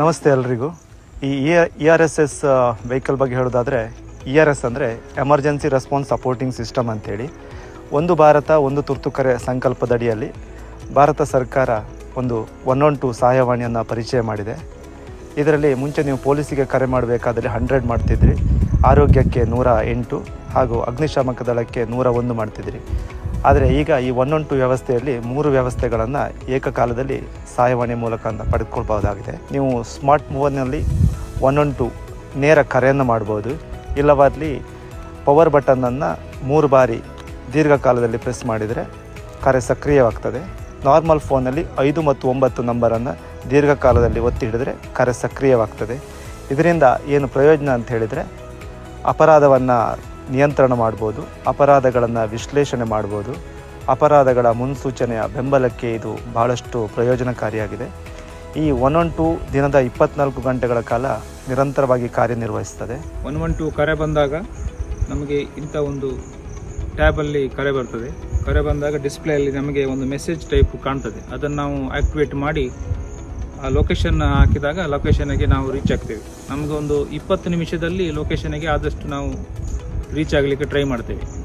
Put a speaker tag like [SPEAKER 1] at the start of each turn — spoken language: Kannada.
[SPEAKER 1] ನಮಸ್ತೆ ಎಲ್ರಿಗೂ ಈ E R S S vehicle ಬಗ್ಗೆ ಹೇಳೋದಾದರೆ ಇ ಆರ್ ಎಸ್ ಅಂದರೆ ಎಮರ್ಜೆನ್ಸಿ ರೆಸ್ಪಾನ್ಸ್ ಸಪೋರ್ಟಿಂಗ್ ಸಿಸ್ಟಮ್ ಅಂತೇಳಿ ಒಂದು ಭಾರತ ಒಂದು ತುರ್ತು ಕರೆ ಸಂಕಲ್ಪದಡಿಯಲ್ಲಿ ಭಾರತ ಸರ್ಕಾರ ಒಂದು ಒನ್ ಒನ್ ಟು ಸಹಾಯವಾಣಿಯನ್ನು ಪರಿಚಯ ಮಾಡಿದೆ ಇದರಲ್ಲಿ ಮುಂಚೆ ನೀವು ಪೊಲೀಸಿಗೆ ಕರೆ ಮಾಡಬೇಕಾದ್ರೆ ಹಂಡ್ರೆಡ್ ಮಾಡ್ತಿದ್ರಿ ಆರೋಗ್ಯಕ್ಕೆ ನೂರ ಎಂಟು ಹಾಗೂ ಅಗ್ನಿಶಾಮಕ ದಳಕ್ಕೆ ನೂರ ಒಂದು ಮಾಡ್ತಿದ್ರಿ ಆದರೆ ಈಗ ಈ ಒನ್ ಒನ್ ಟು ವ್ಯವಸ್ಥೆಯಲ್ಲಿ ಮೂರು ವ್ಯವಸ್ಥೆಗಳನ್ನು ಏಕಕಾಲದಲ್ಲಿ ಸಹಾಯವಾಣಿ ಮೂಲಕ ಅಂತ ಪಡೆದುಕೊಳ್ಬಹುದಾಗಿದೆ ನೀವು ಸ್ಮಾರ್ಟ್ ಮೂವರ್ನಲ್ಲಿ ಒನ್ ಒನ್ ಟು ನೇರ ಕರೆಯನ್ನು ಮಾಡ್ಬೋದು ಇಲ್ಲವಾದಲ್ಲಿ ಪವರ್ ಬಟನ್ನನ್ನು ಮೂರು ಬಾರಿ ದೀರ್ಘಕಾಲದಲ್ಲಿ ಪ್ರೆಸ್ ಮಾಡಿದರೆ ಕರೆ ಸಕ್ರಿಯವಾಗ್ತದೆ ನಾರ್ಮಲ್ ಫೋನಲ್ಲಿ ಐದು ಮತ್ತು ಒಂಬತ್ತು ನಂಬರನ್ನು ದೀರ್ಘಕಾಲದಲ್ಲಿ ಒತ್ತಿ ಹಿಡಿದ್ರೆ ಕರೆ ಸಕ್ರಿಯವಾಗ್ತದೆ ಇದರಿಂದ ಏನು ಪ್ರಯೋಜನ ಅಂತ ಹೇಳಿದರೆ ಅಪರಾಧವನ್ನು ನಿಯಂತ್ರಣ ಮಾಡ್ಬೋದು ಅಪರಾಧಗಳನ್ನು ವಿಶ್ಲೇಷಣೆ ಮಾಡ್ಬೋದು ಅಪರಾಧಗಳ ಮುನ್ಸೂಚನೆಯ ಬೆಂಬಲಕ್ಕೆ ಇದು ಬಹಳಷ್ಟು ಪ್ರಯೋಜನಕಾರಿಯಾಗಿದೆ ಈ ಒನ್ ಒನ್ ಟು ದಿನದ ಇಪ್ಪತ್ನಾಲ್ಕು ಗಂಟೆಗಳ ಕಾಲ ನಿರಂತರವಾಗಿ ಕಾರ್ಯನಿರ್ವಹಿಸ್ತದೆ
[SPEAKER 2] ಒನ್ ಒನ್ ಟು ಕರೆ ಬಂದಾಗ ನಮಗೆ ಇಂಥ ಒಂದು ಟ್ಯಾಬಲ್ಲಿ ಕರೆ ಬರ್ತದೆ ಕರೆ ಬಂದಾಗ ಡಿಸ್ಪ್ಲೇಯಲ್ಲಿ ನಮಗೆ ಒಂದು ಮೆಸೇಜ್ ಟೈಪ್ ಕಾಣ್ತದೆ ಅದನ್ನು ನಾವು ಆಕ್ಟಿವೇಟ್ ಮಾಡಿ ಆ ಲೊಕೇಶನ್ ಹಾಕಿದಾಗ ಲೊಕೇಶನ್ಗೆ ನಾವು ರೀಚ್ ಆಗ್ತೇವೆ ನಮಗೆ ಒಂದು ಇಪ್ಪತ್ತು ನಿಮಿಷದಲ್ಲಿ ಲೊಕೇಶನ್ಗೆ ಆದಷ್ಟು ನಾವು ರೀಚ್ ಆಗಲಿಕ್ಕೆ ಟ್ರೈ ಮಾಡ್ತೇವೆ